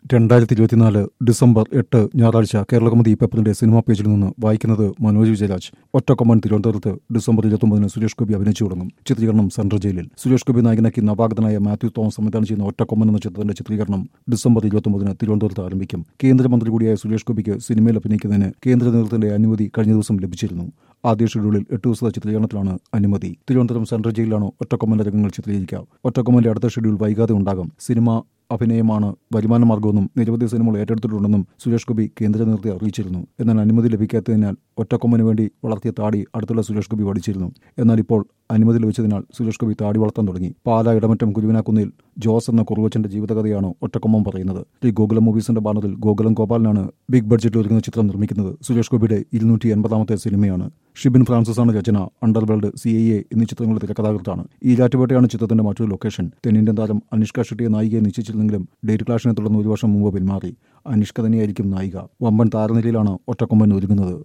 രണ്ടായിരത്തി ഇരുപത്തിനാല് ഡിസംബർ എട്ട് ഞായറാഴ്ച കേരളകൗമുദി പേപ്പറിന്റെ സിനിമാ പേജിൽ നിന്ന് വായിക്കുന്നത് മനോജ് വിജയരാജ് ഒറ്റക്കൊമ്മൻ തിരുവനന്തപുരത്ത് ഡിസംബർ ഇരുപത്തൊമ്പതിന് സുരേഷ് ഗോപി അഭിനയിച്ചു തുടങ്ങും ചിത്രീകരണം സെൻട്രൽ ജയിലിൽ സുരേഷ് ഗോപി നായകനാക്കി നവാഗതനായ മാത്യു തോമസ് സംവിധാനം ചെയ്യുന്ന ഒറ്റക്കൊമ്മൻ എന്ന ചിത്രത്തിന്റെ ചിത്രീകരണം ഡിസംബർ ഇരുപത്തൊമ്പതിന് തിരുവനന്തപുരത്ത് ആരംഭിക്കും കേന്ദ്രമന്ത്രി കൂടിയായ സുരേഷ് ഗോപിക്ക് സിനിമയിൽ അഭിനയിക്കുന്നതിന് കേന്ദ്ര നേതൃത്വത്തിന്റെ അനുമതി കഴിഞ്ഞ ദിവസം ലഭിച്ചിരുന്നു ആദ്യ ഷെഡ്യൂളിൽ എട്ട് ദിവസത്തെ ചിത്രീകരണത്തിലാണ് അനുമതി തിരുവനന്തപുരം സെൻട്രൽ ജയിലിലാണ് ഒറ്റക്കൊമ്മന്റെ രംഗങ്ങൾ ചിത്രീകരിക്കുക ഒറ്റക്കൊമ്മന്റെ അടുത്ത ഷെഡ്യൂൾ വൈകാതെ ഉണ്ടാകും സിനിമ അഭിനയമാണ് വരുമാന മാർഗമെന്നും നിരവധി സിനിമകൾ ഏറ്റെടുത്തിട്ടുണ്ടെന്നും സുരേഷ് ഗോപി കേന്ദ്ര നേതൃത്വത്തെ അറിയിച്ചിരുന്നു എന്നാൽ അനുമതി ലഭിക്കാത്തതിനാൽ ഒറ്റക്കൊമ്മന് വേണ്ടി വളർത്തിയ താടി അടുത്തുള്ള സുരേഷ് ഗോപി പഠിച്ചിരുന്നു എന്നാൽ ഇപ്പോൾ അനുമതി ലഭിച്ചതിനാൽ സുരേഷ് ഗോപി താടി വളർത്താൻ തുടങ്ങി പാല ഇടമറ്റം കുരുവിനാക്കുന്നിൽ ജോസ് എന്ന കുറുവച്ചന്റെ ജീവിതകഥയാണ് ഒറ്റക്കൊമ്മം പറയുന്നത് ഈ ഗോകുലം മൂവീസിന്റെ ബാനറിൽ ഗോകുലം ഗോപാലനാണ് ബിഗ് ബഡ്ജറ്റിൽ ഒരുങ്ങുന്ന ചിത്രം നിർമ്മിക്കുന്നത് സുരേഷ് ഗോപിയുടെ ഇരുന്നൂറ്റി എൺപതാമത്തെ സിനിമയാണ് ഷിബിൻ ഫ്രാൻസിസ് ആണ് രചന അണ്ടർവേൾഡ് സി ഐ എ എന്നീ ചിത്രങ്ങളുടെ തിരക്കഥാകൃത്താണ് ഈരാറ്റുപേട്ടയാണ് ചിത്രത്തിന്റെ മറ്റൊരു ലൊക്കേഷൻ തെന്നിന്ത്യൻ താരം അനുഷ്ക ഷെട്ടിയെ നായികയെ നിശ്ചയിച്ചിരുന്നെങ്കിലും ഡേറ്റ് ക്ലാഷിനെ തുടർന്ന് ഒരു വർഷം മുമ്പ് പിന്മാറി അനുഷ്ക തന്നെയായിരിക്കും നായിക വമ്പൻ താരനിലയിലാണ് ഒറ്റക്കൊമ്പൻ ഒരുങ്ങുന്നത്